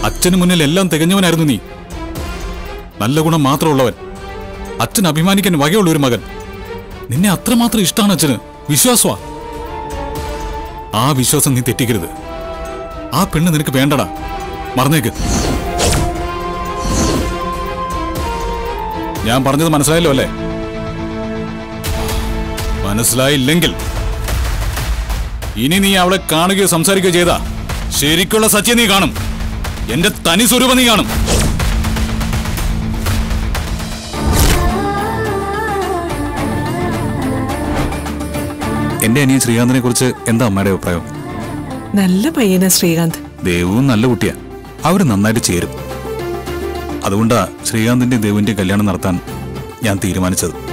അച്ഛന് മുന്നിൽ എല്ലാം തികഞ്ഞവനായിരുന്നു നീ നല്ല ഗുണം മാത്രമുള്ളവൻ അച്ഛൻ അഭിമാനിക്കാൻ വകയുള്ള ഒരു മകൻ നിന്നെ അത്രമാത്രം ഇഷ്ടമാണ് അച്ഛന് വിശ്വാസമാ ആ വിശ്വാസം നീ തെറ്റിക്കരുത് ആ പെണ്ണ് നിനക്ക് വേണ്ടടാ മറന്നേക്ക് ഞാൻ പറഞ്ഞത് മനസ്സിലായല്ലോ അല്ലേ മനസ്സിലായില്ലെങ്കിൽ ഇനി നീ അവളെ കാണുകയോ സംസാരിക്കുകയോ ചെയ്താ ശരിക്കുള്ള സത്യം നീ കാണും എന്റെ തനി സ്വരൂപം നീ കാണും എന്റെ അനിയൻ ശ്രീകാന്തിനെ കുറിച്ച് എന്താ അമ്മയുടെ അഭിപ്രായം നല്ല പയ്യനാ ശ്രീകാന്ത് ദേവും നല്ല കുട്ടിയാ അവര് നന്നായിട്ട് ചേരും അതുകൊണ്ടാ ശ്രീകാന്തിന്റെ ദേവിന്റെ കല്യാണം നടത്താൻ ഞാൻ തീരുമാനിച്ചത്